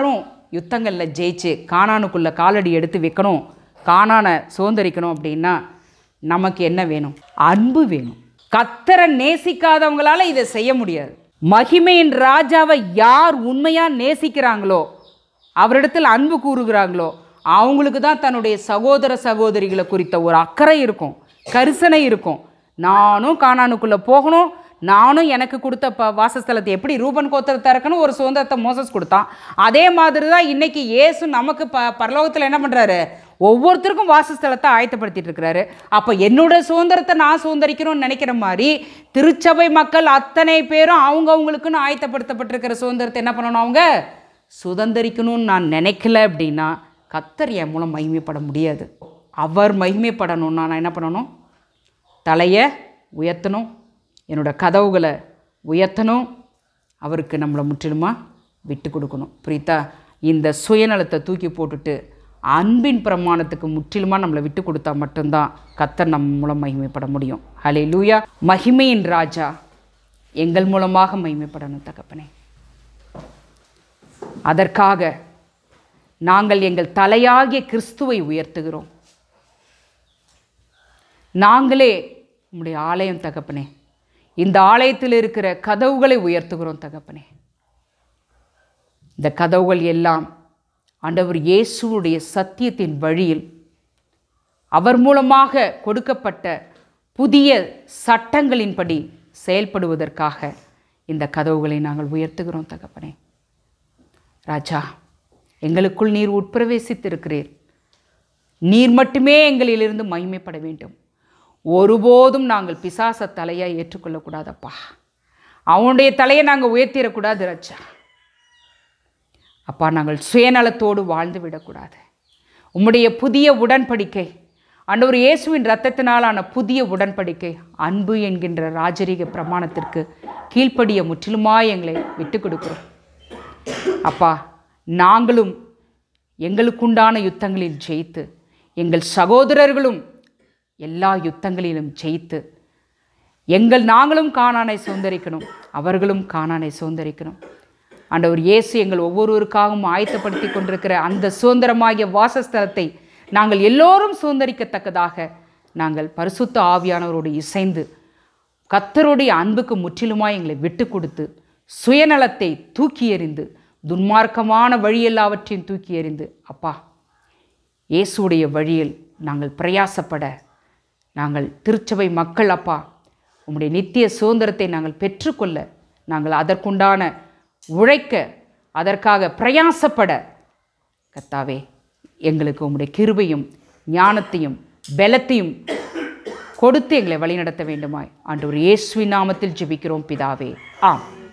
யுத்தங்களில் ஜெயிச்சு கானானுக்குள்ளே காலடி எடுத்து வைக்கணும் கானானை சுதந்திரிக்கணும் அப்படின்னா நமக்கு என்ன வேணும் அன்பு வேணும் கத்தரை நேசிக்காதவங்களால இதை செய்ய முடியாது மகிமையின் ராஜாவை யார் உண்மையாக நேசிக்கிறாங்களோ அவரிடத்தில் அன்பு கூறுகிறாங்களோ அவங்களுக்கு தான் தன்னுடைய சகோதர சகோதரிகளை குறித்த ஒரு அக்கறை இருக்கும் கரிசனை இருக்கும் நானும் கானானுக்குள்ளே போகணும் நானும் எனக்கு கொடுத்த ப வாசஸ்தலத்தை எப்படி ரூபன் கோத்திரத்தாருக்குன்னு ஒரு சுதந்திரத்தை மோசஸ் கொடுத்தான் அதே மாதிரி தான் இன்னைக்கு இயேசு நமக்கு ப பரலோகத்தில் என்ன பண்ணுறாரு ஒவ்வொருத்தருக்கும் வாசஸ்தலத்தை ஆயத்தப்படுத்திட்டு இருக்கிறாரு அப்போ என்னோட சுதந்திரத்தை நான் சுதந்திரிக்கணும்னு நினைக்கிற மாதிரி திருச்சபை மக்கள் அத்தனை பேரும் அவங்கவுங்களுக்குன்னு ஆயத்தப்படுத்தப்பட்டிருக்கிற சுதந்திரத்தை என்ன பண்ணணும் அவங்க சுதந்திரிக்கணும்னு நான் நினைக்கல அப்படின்னா கத்தர் என் மூலம் மகிமைப்பட முடியாது அவர் மகிமைப்படணும்னா நான் என்ன பண்ணணும் தலையை உயர்த்தணும் என்னோட கதவுகளை உயர்த்தணும் அவருக்கு நம்மளை முற்றிலுமா விட்டு கொடுக்கணும் புரியுதா இந்த சுயநலத்தை தூக்கி போட்டுட்டு அன்பின் பிரமாணத்துக்கு முற்றிலுமாக நம்மளை விட்டு கொடுத்தா மட்டும்தான் கத்தர் நம்ம மூலம் மகிமைப்பட முடியும் ஹலே லூயா மகிமையின் ராஜா எங்கள் மூலமாக மகிமைப்படணும் தகப்பனே அதற்காக நாங்கள் எங்கள் தலையாகிய கிறிஸ்துவை உயர்த்துகிறோம் நாங்களே உம்முடைய ஆலயம் தகப்பனே இந்த ஆலயத்தில் இருக்கிற கதவுகளை உயர்த்துகிறோம் தகப்பனே இந்த கதவுகள் எல்லாம் ஆண்டவர் இயேசுவுடைய சத்தியத்தின் வழியில் அவர் மூலமாக கொடுக்கப்பட்ட புதிய சட்டங்களின்படி செயல்படுவதற்காக இந்த கதவுகளை நாங்கள் உயர்த்துகிறோம் தகப்பனே ராஜா எங்களுக்குள் நீர் உட்பிரவேசித்திருக்கிறீர் நீர் மட்டுமே எங்களிலிருந்து மகிமைப்பட வேண்டும் ஒருபோதும் நாங்கள் பிசாச தலையை ஏற்றுக்கொள்ளக்கூடாதப்பா அவனுடைய தலையை நாங்கள் உயர்த்திடக்கூடாது ராஜா அப்பா நாங்கள் சுயநலத்தோடு வாழ்ந்து விடக்கூடாது உம்முடைய புதிய உடன்படிக்கை ஆண்டவர் இயேசுவின் இரத்தத்தினாலான புதிய உடன்படிக்கை அன்பு என்கின்ற ராஜரீக பிரமாணத்திற்கு கீழ்ப்படிய முற்றிலுமாய் எங்களை விட்டு கொடுக்கிறோம் அப்பா நாங்களும் எங்களுக்குண்டான யுத்தங்களில் ஜெயித்து எங்கள் சகோதரர்களும் எல்லா யுத்தங்களிலும் ஜெயித்து எங்கள் நாங்களும் காணானை சுதந்திரிக்கணும் அவர்களும் காணானை சுதந்திரிக்கணும் ஆண்டவர் இயேசு எங்கள் ஒவ்வொருவருக்காகவும் ஆயத்தப்படுத்தி கொண்டிருக்கிற அந்த சுதந்திரமாகிய வாசஸ்தலத்தை நாங்கள் எல்லோரும் சுதந்திரிக்கத்தக்கதாக நாங்கள் பரிசுத்த ஆவியானவரோடு இசைந்து கத்தருடைய அன்புக்கு முற்றிலுமாய் எங்களை விட்டு கொடுத்து சுயநலத்தை தூக்கி எறிந்து துன்மார்க்கமான வழி எல்லாவற்றையும் தூக்கி எறிந்து அப்பா இயேசுடைய வழியில் நாங்கள் பிரயாசப்பட நாங்கள் திருச்சபை மக்கள் அப்பா உம்முடைய நித்திய சுதந்திரத்தை நாங்கள் பெற்றுக்கொள்ள நாங்கள் அதற்குண்டான உழைக்க அதற்காக பிரயாசப்பட கத்தாவே எங்களுக்கு உம்முடைய கிருபையும் ஞானத்தையும் பலத்தையும் கொடுத்து எங்களை வழிநடத்த வேண்டுமாய் ஆண்டவர் இயேசுவின் நாமத்தில் ஜெபிக்கிறோம் பிதாவே ஆம்